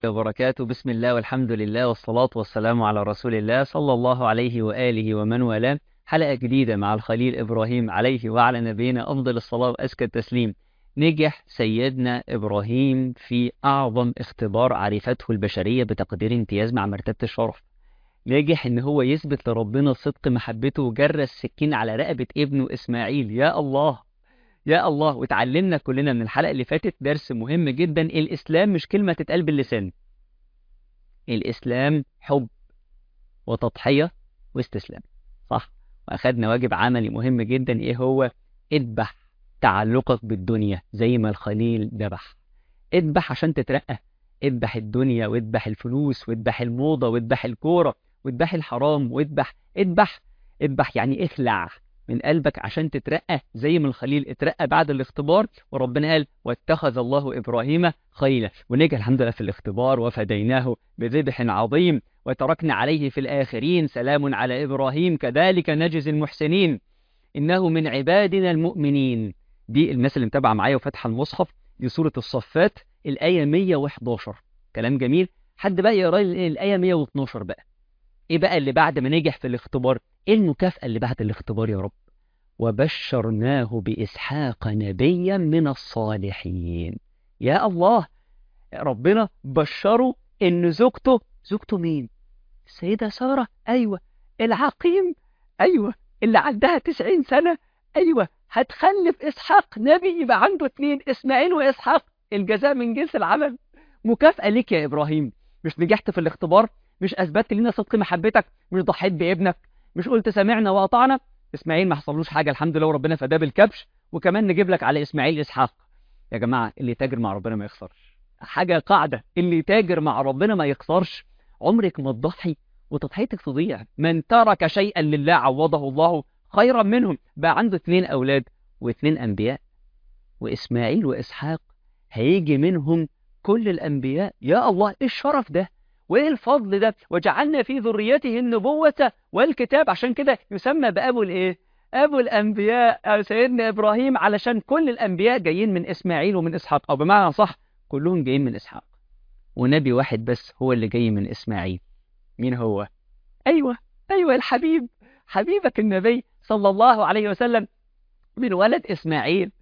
وبركاته بسم الله والحمد لله والصلاة والسلام على رسول الله صلى الله عليه وآله ومن والاه حلقة جديدة مع الخليل إبراهيم عليه وعلى نبينا أفضل الصلاة وأزكى التسليم نجح سيدنا إبراهيم في أعظم اختبار عرفته البشرية بتقدير امتياز مع مرتبة الشرف نجح إن هو يثبت لربنا صدق محبته وجرى السكين على رقبة ابنه إسماعيل يا الله يا الله وتعلمنا كلنا من الحلقة اللي فاتت درس مهم جدا الإسلام مش كلمة تتقال باللسان الإسلام حب وتضحية واستسلام صح وأخدنا واجب عملي مهم جدا إيه هو اذبح تعلقك بالدنيا زي ما الخليل ذبح اذبح عشان تترقى اذبح الدنيا واذبح الفلوس واذبح الموضة واذبح الكورة واذبح الحرام واذبح اذبح اذبح يعني اخلع من قلبك عشان تترقى زي ما الخليل اترقى بعد الاختبار وربنا قال واتخذ الله إبراهيم خيلا ونجح الحمد لله في الاختبار وفديناه بذبح عظيم وتركنا عليه في الآخرين سلام على إبراهيم كذلك نجزي المحسنين إنه من عبادنا المؤمنين دي الناس اللي متابعة معايا وفاتحة المصحف دي سورة الصفات الآية 111 كلام جميل حد بقى يقرا لي الآية 112 بقى إيه بقى اللي بعد ما نجح في الاختبار إيه المكافأة اللي بعد الاختبار يا رب وبشرناه بإسحاق نبيا من الصالحين يا الله ربنا بشره إن زوجته زوجته مين السيدة سارة أيوة العقيم أيوة اللي عندها تسعين سنة أيوة هتخلف إسحاق نبي يبقى عنده اتنين إسماعيل وإسحاق الجزاء من جنس العمل مكافأة ليك يا إبراهيم مش نجحت في الاختبار مش أثبتت لنا صدق محبتك مش ضحيت بابنك مش قلت سمعنا وأطعنا إسماعيل ما حصلوش حاجة الحمد لله وربنا فداه بالكبش وكمان نجيب لك على إسماعيل إسحاق يا جماعة اللي تاجر مع ربنا ما يخسرش حاجة قاعدة اللي تاجر مع ربنا ما يخسرش عمرك ما تضحي وتضحيتك تضيع من ترك شيئا لله عوضه الله خيرا منهم بقى عنده اثنين أولاد واثنين أنبياء وإسماعيل وإسحاق هيجي منهم كل الأنبياء يا الله إيه الشرف ده وإيه الفضل ده وجعلنا في ذريته النبوة والكتاب عشان كده يسمى بأبو الإيه أبو الأنبياء سيدنا إبراهيم علشان كل الأنبياء جايين من إسماعيل ومن إسحاق أو بمعنى صح كلهم جايين من إسحاق ونبي واحد بس هو اللي جاي من إسماعيل مين هو أيوة أيوة الحبيب حبيبك النبي صلى الله عليه وسلم من ولد إسماعيل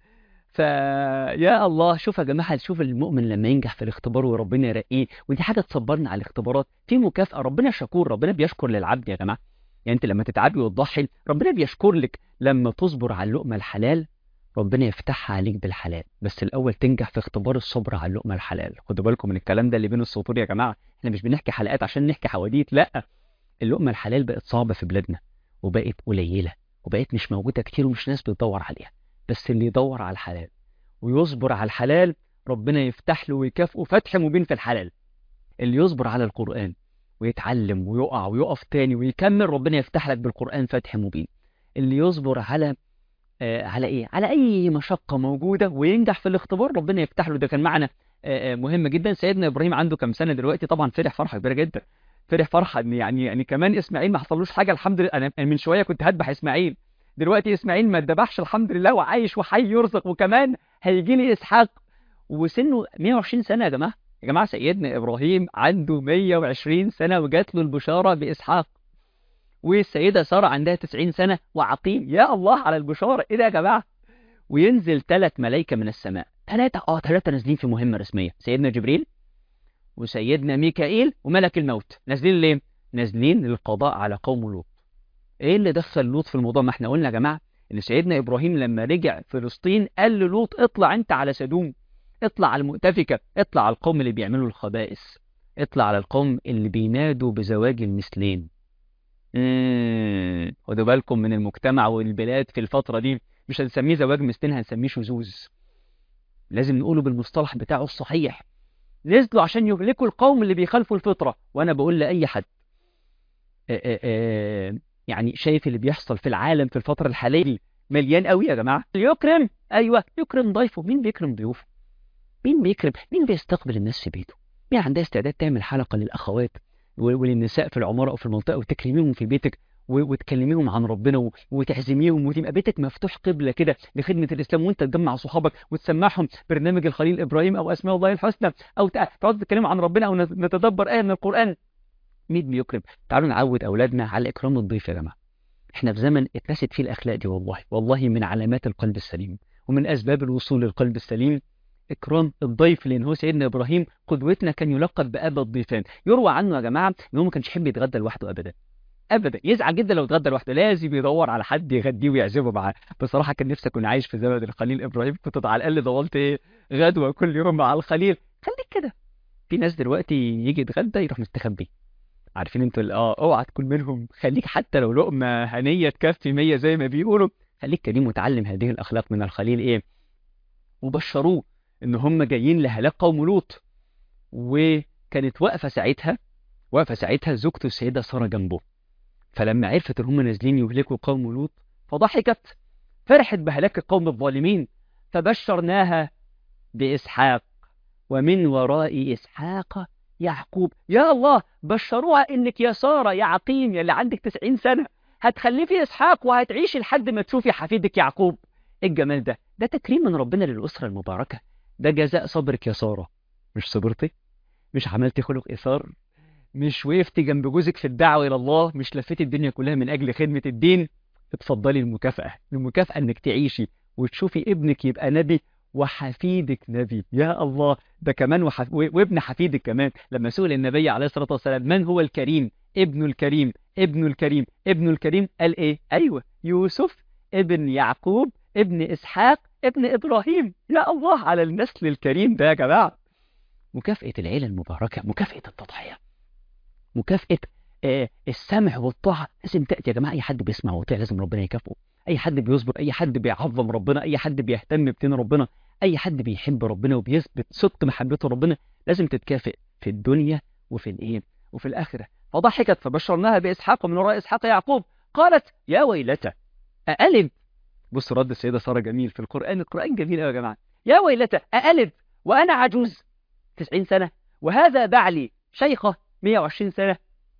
فيا الله شوف يا جماعة شوف المؤمن لما ينجح في الاختبار وربنا يرقيه ودي حاجة تصبرنا على الاختبارات في مكافأة ربنا شكور ربنا بيشكر للعبد يا جماعة يعني انت لما تتعبي وتضحي ربنا بيشكر لك لما تصبر على اللقمة الحلال ربنا يفتحها عليك بالحلال بس الأول تنجح في اختبار الصبر على اللقمة الحلال خدوا بالكم من الكلام ده اللي بين السطور يا جماعة احنا مش بنحكي حلقات عشان نحكي حواديت لا اللقمة الحلال بقت صعبة في بلادنا وبقت قليلة وبقت مش موجودة كتير ومش ناس بتدور عليها بس اللي يدور على الحلال ويصبر على الحلال ربنا يفتح له ويكافئه فتح مبين في الحلال اللي يصبر على القرآن ويتعلم ويقع ويقف تاني ويكمل ربنا يفتح لك بالقرآن فتح مبين اللي يصبر على آه على ايه على اي مشقة موجودة وينجح في الاختبار ربنا يفتح له ده كان معنا آه مهم جدا سيدنا ابراهيم عنده كام سنة دلوقتي طبعا فرح فرحة كبيرة جدا فرح فرحة ان يعني يعني كمان اسماعيل ما حصلوش حاجة الحمد لله انا من شوية كنت هذبح اسماعيل دلوقتي اسماعيل ما اتذبحش الحمد لله وعايش وحي يرزق وكمان هيجي لي اسحاق وسنه 120 سنة يا جماعة يا جماعة سيدنا ابراهيم عنده 120 سنة وجات له البشارة باسحاق والسيدة سارة عندها 90 سنة وعقيم يا الله على البشارة ايه ده يا جماعة وينزل ثلاث ملائكة من السماء ثلاثة اه ثلاثة نازلين في مهمة رسمية سيدنا جبريل وسيدنا ميكائيل وملك الموت نازلين ليه نازلين للقضاء على قوم لوط ايه اللي دخل لوط في الموضوع ما احنا قلنا يا جماعة ان سيدنا ابراهيم لما رجع فلسطين قال للوط اطلع انت على سدوم اطلع على المؤتفكة اطلع على القوم اللي بيعملوا الخبائث اطلع على القوم اللي بينادوا بزواج المثلين امم خدوا بالكم من المجتمع والبلاد في الفترة دي مش هنسميه زواج مثلين هنسميه شذوذ لازم نقوله بالمصطلح بتاعه الصحيح نزلوا عشان يهلكوا القوم اللي بيخالفوا الفطرة وانا بقول لأي حد آآ آآ يعني شايف اللي بيحصل في العالم في الفترة الحالية دي مليان قوي يا جماعة يكرم ايوه يكرم ضيفه مين بيكرم ضيوفه مين بيكرم مين بيستقبل الناس في بيته مين عندها استعداد تعمل حلقة للأخوات وللنساء في العمارة أو في المنطقة وتكرميهم في بيتك و- وتكلميهم عن ربنا و- وتعزميهم وتبقى بيتك مفتوح قبلة كده لخدمة الإسلام وأنت تجمع صحابك وتسمعهم برنامج الخليل إبراهيم أو أسماء الله الحسنى أو تع- تقعدوا تتكلموا عن ربنا أو نت- نتدبر آية من القرآن مين بيكرم تعالوا نعود أولادنا على إكرام الضيف يا جماعة احنا في زمن اتنست فيه الأخلاق دي والله والله من علامات القلب السليم ومن أسباب الوصول للقلب السليم إكرام الضيف لأن هو سيدنا إبراهيم قدوتنا كان يلقب بأبا الضيفان يروى عنه يا جماعة إن هو ما كانش يحب يتغدى لوحده أبدا ابدا يزعل جدا لو اتغدى لوحده لازم يدور على حد يغديه ويعزمه معاه بصراحه كان نفسي اكون عايش في زمن الخليل ابراهيم كنت على الاقل ضمنت ايه غدوه كل يوم مع الخليل خليك كده في ناس دلوقتي يجي يتغدى يروح مستخبي عارفين انتوا ال- اه اوعى تكون منهم خليك حتى لو لقمه هنيه تكفي 100 زي ما بيقولوا خليك كريم وتعلم هذه الاخلاق من الخليل ايه وبشروه ان هم جايين لهلاك قوم لوط وكانت واقفه ساعتها واقفه ساعتها زوجته السيده ساره جنبه فلما عرفت ان هم نازلين يهلكوا قوم لوط فضحكت فرحت بهلاك القوم الظالمين فبشرناها بإسحاق ومن وراء إسحاق يعقوب يا الله بشروها إنك يا سارة يا عقيم يا اللي عندك 90 سنة هتخلفي إسحاق وهتعيشي لحد ما تشوفي حفيدك يعقوب إيه الجمال ده ده تكريم من ربنا للأسرة المباركة ده جزاء صبرك يا سارة مش صبرتي مش عملتي خلق إثار مش وقفتي جنب جوزك في الدعوة إلى الله مش لفتي الدنيا كلها من أجل خدمة الدين اتفضلي المكافأة المكافأة إنك تعيشي وتشوفي ابنك يبقى نبي وحفيدك نبي يا الله ده كمان وحف... و- وابن حفيدك كمان لما سئل النبي عليه الصلاة والسلام من هو الكريم ابن الكريم ابن الكريم ابن الكريم قال ايه ايوه يوسف ابن يعقوب ابن اسحاق ابن ابراهيم يا الله على النسل الكريم ده يا جماعة مكافأة العيلة المباركة مكافأة التضحية مكافأة آه، السمع والطاعة لازم تأتي يا جماعة أي حد بيسمع ويطيع لازم ربنا يكافئه أي حد بيصبر أي حد بيعظم ربنا أي حد بيهتم بدين ربنا أي حد بيحب ربنا وبيثبت صدق محبته ربنا لازم تتكافئ في الدنيا وفي الإيه وفي الآخرة فضحكت فبشرناها بإسحاق ومن وراء إسحاق يعقوب قالت يا ويلتى أألد بص رد السيدة سارة جميل في القرآن القرآن جميل أوي يا جماعة يا ويلتى أألد وأنا عجوز 90 سنة وهذا بعلي شيخة 120 سنة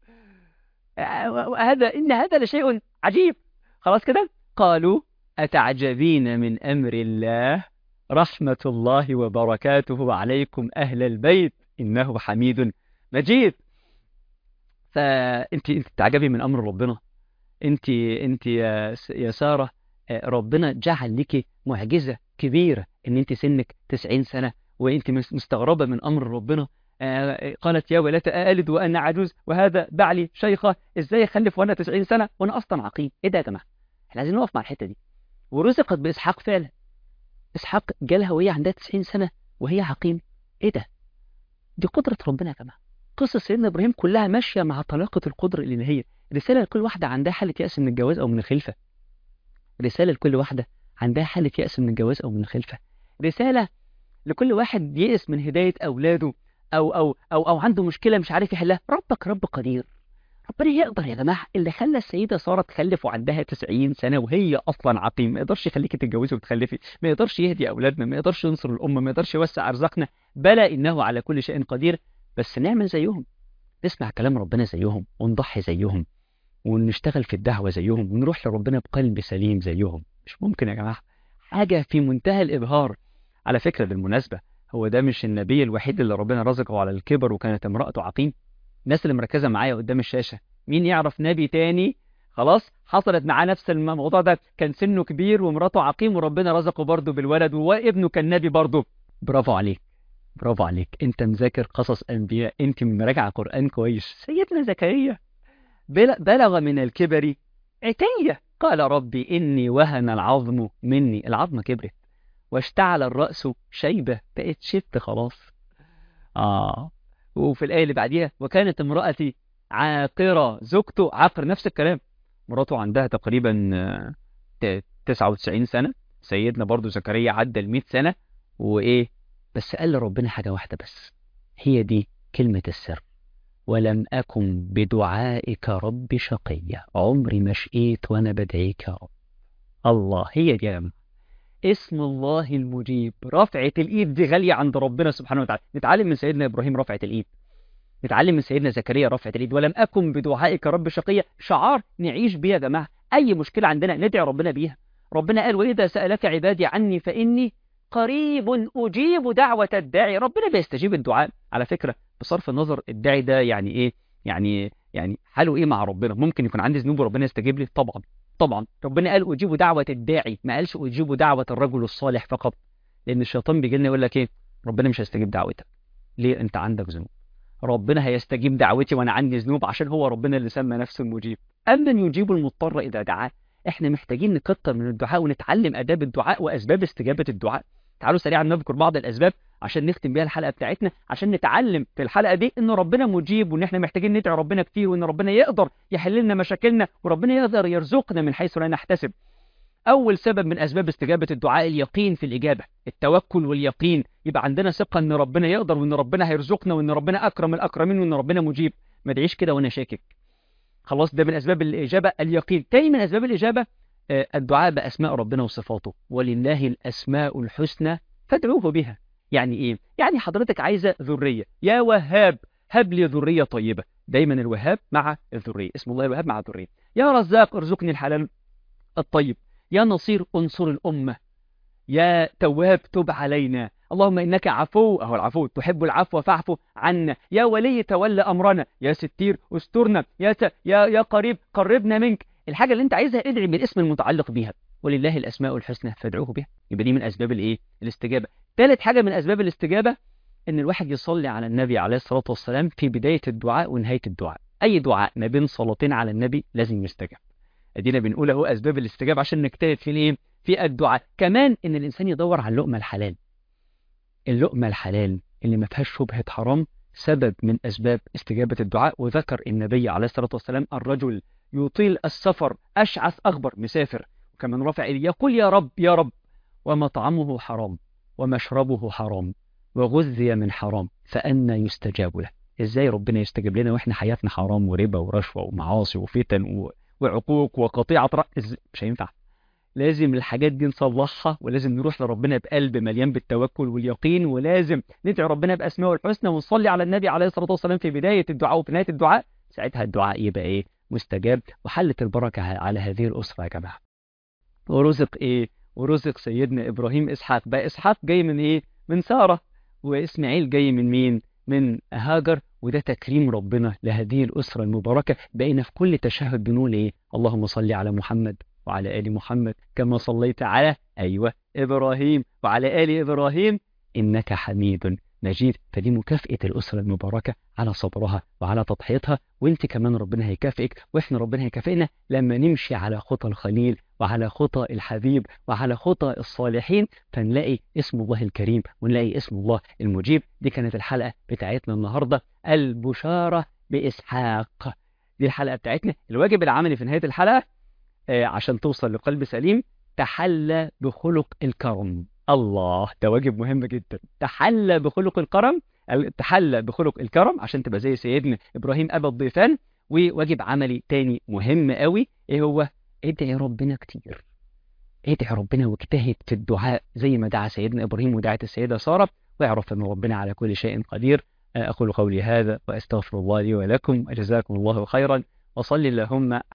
هذا إن هذا لشيء عجيب خلاص كده قالوا أتعجبين من أمر الله رحمة الله وبركاته عليكم أهل البيت إنه حميد مجيد فأنت أنت تعجبي من أمر ربنا أنت أنت يا س- يا سارة آه، ربنا جعل لك معجزة كبيرة إن أنت سنك 90 سنة وأنت مس- مستغربة من أمر ربنا آه، قالت يا ويلتى ألد وأنا عجوز وهذا بعلي شيخة إزاي أخلف وأنا 90 سنة وأنا أصلا عقيم إيه ده يا جماعة إحنا عايزين نقف مع الحتة دي ورزقت بإسحاق فعلا إسحاق جالها وهي عندها 90 سنة وهي عقيم إيه ده دي قدرة ربنا يا جماعة قصة سيدنا إبراهيم كلها ماشية مع طلاقة القدرة الإلهية رسالة لكل واحدة عندها حالة يأس من الجواز أو من الخلفة رسالة لكل واحدة عندها حالة يأس من الجواز أو من الخلفة رسالة لكل واحد يئس من هداية أولاده أو أو أو أو عنده مشكلة مش عارف يحلها ربك رب قدير ربنا يقدر يا جماعة اللي خلى السيدة سارة تخلف وعندها 90 سنة وهي أصلا عقيم ما يقدرش يخليكي تتجوزي وتخلفي ما يقدرش يهدي أولادنا ما يقدرش ينصر الأمة ما يقدرش يوسع أرزاقنا بلى إنه على كل شيء قدير بس نعمل زيهم نسمع كلام ربنا زيهم ونضحي زيهم ونشتغل في الدعوة زيهم ونروح لربنا بقلب سليم زيهم مش ممكن يا جماعة حاجة في منتهى الإبهار على فكرة بالمناسبة هو ده مش النبي الوحيد اللي ربنا رزقه على الكبر وكانت امرأته عقيم الناس اللي مركزة معايا قدام الشاشة مين يعرف نبي تاني خلاص حصلت معاه نفس الموضوع ده كان سنه كبير ومراته عقيم وربنا رزقه برضه بالولد وابنه كان نبي برضه برافو عليك برافو عليك انت مذاكر قصص انبياء انت مراجع قرآن كويس سيدنا زكريا بل- بلغ من الكبر عتية قال ربي إني وهن العظم مني العظمة كبرت واشتعل الرأس شيبة بقت شبت خلاص آه وفي الآية اللي بعديها وكانت امرأتي عاقرة زوجته عاقر نفس الكلام مراته عندها تقريبا آه، ت- 99 سنة سيدنا برضو زكريا عدى ال 100 سنة وإيه بس قال لربنا حاجة واحدة بس هي دي كلمة السر ولم أكن بدعائك رب شقيا عمري ما شقيت وأنا بدعيك يا رب الله هي دي يا جماعة اسم الله المجيب رفعة الإيد دي غالية عند ربنا سبحانه وتعالى نتعلم من سيدنا إبراهيم رفعة الإيد نتعلم من سيدنا زكريا رفعة اليد ولم أكن بدعائك رب شقيا شعار نعيش بيه يا جماعة أي مشكلة عندنا ندعي ربنا بيها ربنا قال وإذا سألك عبادي عني فإني قريب أجيب دعوة الداعي ربنا بيستجيب الدعاء على فكرة بصرف النظر الداعي ده يعني إيه يعني يعني حاله إيه مع ربنا ممكن يكون عندي ذنوب وربنا يستجيب لي طبعا طبعا ربنا قال أجيب دعوة الداعي ما قالش أجيب دعوة الرجل الصالح فقط لأن الشيطان بيجي لنا يقول لك إيه ربنا مش هيستجيب دعوتك ليه أنت عندك ذنوب ربنا هيستجيب دعوتي وأنا عندي ذنوب عشان هو ربنا اللي سمى نفسه المجيب أمن يجيب المضطر إذا دعاه احنا محتاجين نكتر من الدعاء ونتعلم آداب الدعاء وأسباب استجابة الدعاء تعالوا سريعا نذكر بعض الأسباب عشان نختم بيها الحلقة بتاعتنا عشان نتعلم في الحلقة دي إن ربنا مجيب وإن احنا محتاجين ندعي ربنا كتير وإن ربنا يقدر يحل لنا مشاكلنا وربنا يقدر يرزقنا من حيث لا نحتسب أول سبب من أسباب استجابة الدعاء اليقين في الإجابة التوكل واليقين يبقى عندنا ثقة إن ربنا يقدر وإن ربنا هيرزقنا وإن ربنا أكرم الأكرمين وإن ربنا مجيب ما ادعيش كده وأنا شاكك خلاص ده من أسباب الإجابة اليقين تاني من أسباب الإجابة الدعاء بأسماء ربنا وصفاته ولله الأسماء الحسنى فادعوه بها يعني إيه؟ يعني حضرتك عايزة ذرية يا وهاب هب لي ذرية طيبة دايما الوهاب مع الذرية اسم الله الوهاب مع الذرية يا رزاق ارزقني الحلال الطيب يا نصير انصر الأمة يا تواب تب علينا اللهم إنك عفو أهو العفو تحب العفو فاعفو عنا يا ولي تولى أمرنا يا ستير استرنا يا, ت... يا يا قريب قربنا منك الحاجة اللي انت عايزها ادعي بالاسم المتعلق بيها ولله الأسماء الحسنى فادعوه بها يبقى دي من أسباب الايه الاستجابة ثالث حاجة من أسباب الاستجابة ان الواحد يصلي على النبي عليه الصلاة والسلام في بداية الدعاء ونهاية الدعاء أي دعاء ما بين صلاتين على النبي لازم يستجاب ادينا بنقول اهو أسباب الاستجابة عشان نجتهد في الايه في الدعاء كمان ان الإنسان يدور على اللقمة الحلال اللقمة الحلال اللي ما فيهاش شبهة حرام سبب من أسباب استجابة الدعاء وذكر النبي عليه الصلاة والسلام الرجل يطيل السفر أشعث أخبر مسافر وكمان رفع يقول يا رب يا رب ومطعمه حرام ومشربه حرام وغذي من حرام فأنا يستجاب له إزاي ربنا يستجيب لنا وإحنا حياتنا حرام وربا ورشوة ومعاصي وفتن وعقوق وقطيعة رأس مش هينفع لازم الحاجات دي نصلحها ولازم نروح لربنا بقلب مليان بالتوكل واليقين ولازم ندعي ربنا بأسمائه الحسنى ونصلي على النبي عليه الصلاة والسلام في بداية الدعاء وفي نهاية الدعاء ساعتها الدعاء يبقى إيه مستجاب وحلت البركة على هذه الأسرة يا جماعة ورزق إيه ورزق سيدنا إبراهيم إسحاق بقى إسحاق جاي من إيه من سارة وإسماعيل جاي من مين من هاجر وده تكريم ربنا لهذه الأسرة المباركة بقينا في كل تشهد بنقول إيه اللهم صل على محمد وعلى آل محمد كما صليت على أيوة إبراهيم وعلى آل إبراهيم إنك حميد مجيد فدي مكافأة الأسرة المباركة على صبرها وعلى تضحيتها وانت كمان ربنا هيكافئك واحنا ربنا هيكافئنا لما نمشي على خطى الخليل وعلى خطى الحبيب وعلى خطى الصالحين فنلاقي اسم الله الكريم ونلاقي اسم الله المجيب دي كانت الحلقة بتاعتنا النهاردة البشارة بإسحاق دي الحلقة بتاعتنا الواجب العملي في نهاية الحلقة آه عشان توصل لقلب سليم تحلى بخلق الكرم الله ده واجب مهم جدا تحلى بخلق الكرم تحلى بخلق الكرم عشان تبقى زي سيدنا ابراهيم ابا الضيفان وواجب عملي تاني مهم قوي ايه هو ادعي ربنا كتير ادعي ربنا واجتهد في الدعاء زي ما دعا سيدنا ابراهيم ودعت السيده ساره واعرف ان ربنا على كل شيء قدير اقول قولي هذا واستغفر الله لي ولكم وجزاكم الله خيرا وصلي اللهم